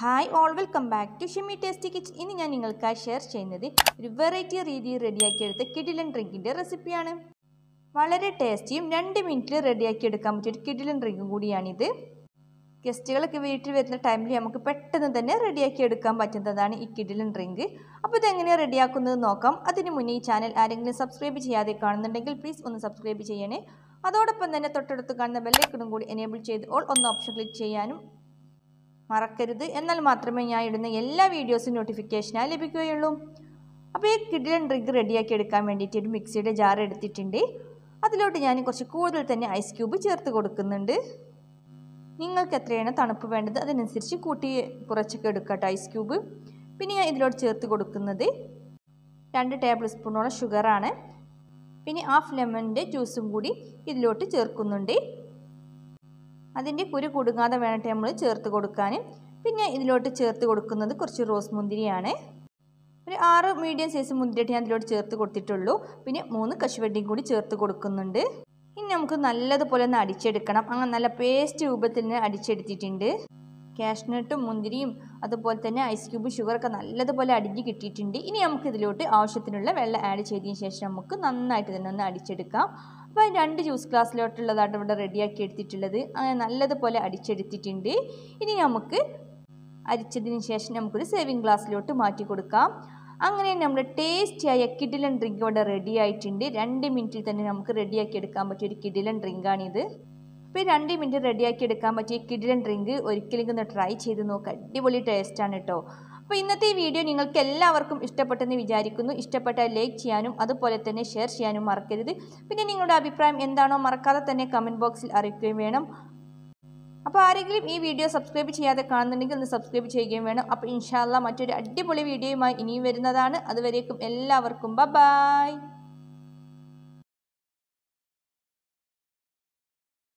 hi all welcome back to Shimi tasty kitchen ഇന്ന് ഞാൻ നിങ്ങൾക്കായി ഷെയർ ചെയ്യുന്നത് ഒരു വെറൈറ്റി രീതിയിൽ റെഡിയാക്കിയെടുത്ത കിഡിലൻ ഡ്രിങ്കിൻ്റെ റെസിപ്പിയാണ് വളരെ ടേസ്റ്റിയും രണ്ട് മിനിറ്റിൽ റെഡിയാക്കി എടുക്കാൻ പറ്റിയ ഒരു കിഡിലൻ ഡ്രിങ്കും കൂടിയാണിത് ഗസ്റ്റുകളൊക്കെ വീട്ടിൽ വരുന്ന ടൈമിൽ നമുക്ക് പെട്ടെന്ന് തന്നെ റെഡിയാക്കി എടുക്കാൻ പറ്റുന്നതാണ് ഈ കിഡിലൻ ഡ്രിങ്ക് അപ്പോൾ ഇതെങ്ങനെയാണ് റെഡിയാക്കുന്നത് നോക്കാം അതിന് മുന്നേ ഈ ചാനൽ ആരെങ്കിലും സബ്സ്ക്രൈബ് ചെയ്യാതെ കാണുന്നുണ്ടെങ്കിൽ പ്ലീസ് ഒന്ന് സബ്സ്ക്രൈബ് ചെയ്യണേ അതോടൊപ്പം തന്നെ തൊട്ടടുത്ത് കാണുന്ന ബെല്ലൈക്കണും കൂടി എനേബിൾ ചെയ്ത് ഓൾ ഒന്ന് ഓപ്ഷൻ ക്ലിക്ക് ചെയ്യാനും മറക്കരുത് എന്നാൽ മാത്രമേ ഞാൻ ഇടുന്ന എല്ലാ വീഡിയോസും നോട്ടിഫിക്കേഷനായി ലഭിക്കുകയുള്ളൂ അപ്പോൾ ഈ കിഡിലൻ ഡ്രിങ്ക് റെഡിയാക്കി എടുക്കാൻ വേണ്ടിയിട്ട് ഒരു മിക്സിയുടെ ജാർ എടുത്തിട്ടുണ്ട് അതിലോട്ട് ഞാൻ കുറച്ച് കൂടുതൽ തന്നെ ഐസ് ക്യൂബ് ചേർത്ത് കൊടുക്കുന്നുണ്ട് നിങ്ങൾക്ക് എത്രയാണ് തണുപ്പ് വേണ്ടത് അതിനനുസരിച്ച് കൂട്ടി കുറച്ചൊക്കെ എടുക്കട്ടെ ഐസ് ക്യൂബ് പിന്നെ ഞാൻ ഇതിലോട്ട് ചേർത്ത് കൊടുക്കുന്നത് രണ്ട് ടേബിൾ സ്പൂണോളം ഷുഗറാണ് പിന്നെ ഹാഫ് ലെമണിൻ്റെ ജ്യൂസും കൂടി ഇതിലോട്ട് ചേർക്കുന്നുണ്ട് അതിൻ്റെ കുരു കുടുങ്ങാതെ വേണ്ടിട്ട് നമ്മൾ ചേർത്ത് കൊടുക്കാൻ പിന്നെ ഇതിലോട്ട് ചേർത്ത് കൊടുക്കുന്നത് കുറച്ച് റോസ് മുന്തിരിയാണ് ഒരു ആറ് മീഡിയം സൈസ് മുന്തിരിയായിട്ട് ഞാൻ ഇതിലോട്ട് ചേർത്ത് കൊടുത്തിട്ടുള്ളൂ പിന്നെ മൂന്ന് കശുവണ്ടിയും കൂടി ചേർത്ത് കൊടുക്കുന്നുണ്ട് ഇനി നമുക്ക് നല്ലതുപോലെ ഒന്ന് അടിച്ചെടുക്കണം അങ്ങനെ നല്ല പേസ്റ്റ് രൂപത്തിൽ തന്നെ അടിച്ചെടുത്തിട്ടുണ്ട് കാഷ്നട്ടും മുന്തിരിയും അതുപോലെ തന്നെ ഐസ് ക്യൂബ് ഷുഗറൊക്കെ നല്ലതുപോലെ അടിഞ്ഞ് കിട്ടിയിട്ടുണ്ട് ഇനി നമുക്ക് ഇതിലോട്ട് ആവശ്യത്തിനുള്ള വെള്ളം ആഡ് ചെയ്തതിന് ശേഷം നമുക്ക് നന്നായിട്ട് തന്നെ ഒന്ന് അടിച്ചെടുക്കാം അപ്പോൾ രണ്ട് ജ്യൂസ് ഗ്ലാസ്സിലോട്ടുള്ളതാണ് ഇവിടെ റെഡിയാക്കി എടുത്തിട്ടുള്ളത് അങ്ങനെ നല്ലതുപോലെ അടിച്ചെടുത്തിട്ടുണ്ട് ഇനി നമുക്ക് അരിച്ചതിന് ശേഷം നമുക്കൊരു സേവിങ് ഗ്ലാസ്സിലോട്ട് മാറ്റി കൊടുക്കാം അങ്ങനെ നമ്മുടെ ടേസ്റ്റിയായ കിഡിലൻ ഡ്രിങ്ക് ഇവിടെ റെഡി ആയിട്ടുണ്ട് രണ്ട് മിനിറ്റിൽ തന്നെ നമുക്ക് റെഡിയാക്കി എടുക്കാൻ പറ്റിയ ഒരു കിഡിലൻ ഡ്രിങ്കാണിത് അപ്പോൾ ഈ രണ്ട് മിനിറ്റ് റെഡിയാക്കി എടുക്കാൻ പറ്റിയ കിഡിലൻ ഡ്രിങ്ക് ഒരിക്കലും ഒന്ന് ട്രൈ ചെയ്ത് നോക്കുക അടിപൊളി ടേസ്റ്റാണ് കേട്ടോ അപ്പോൾ ഇന്നത്തെ ഈ വീഡിയോ നിങ്ങൾക്ക് എല്ലാവർക്കും ഇഷ്ടപ്പെട്ടെന്ന് വിചാരിക്കുന്നു ഇഷ്ടപ്പെട്ടാൽ ലൈക്ക് ചെയ്യാനും അതുപോലെ തന്നെ ഷെയർ ചെയ്യാനും മറക്കരുത് പിന്നെ നിങ്ങളുടെ അഭിപ്രായം എന്താണോ മറക്കാതെ തന്നെ കമൻറ്റ് ബോക്സിൽ അറിയിക്കുകയും വേണം അപ്പോൾ ആരെങ്കിലും ഈ വീഡിയോ സബ്സ്ക്രൈബ് ചെയ്യാതെ കാണുന്നുണ്ടെങ്കിൽ ഒന്ന് സബ്സ്ക്രൈബ് ചെയ്യുകയും വേണം അപ്പോൾ ഇൻഷാല്ല മറ്റൊരു അടിപൊളി വീഡിയോയുമായി ഇനിയും വരുന്നതാണ് അതുവരേക്കും എല്ലാവർക്കും ബ ബായ്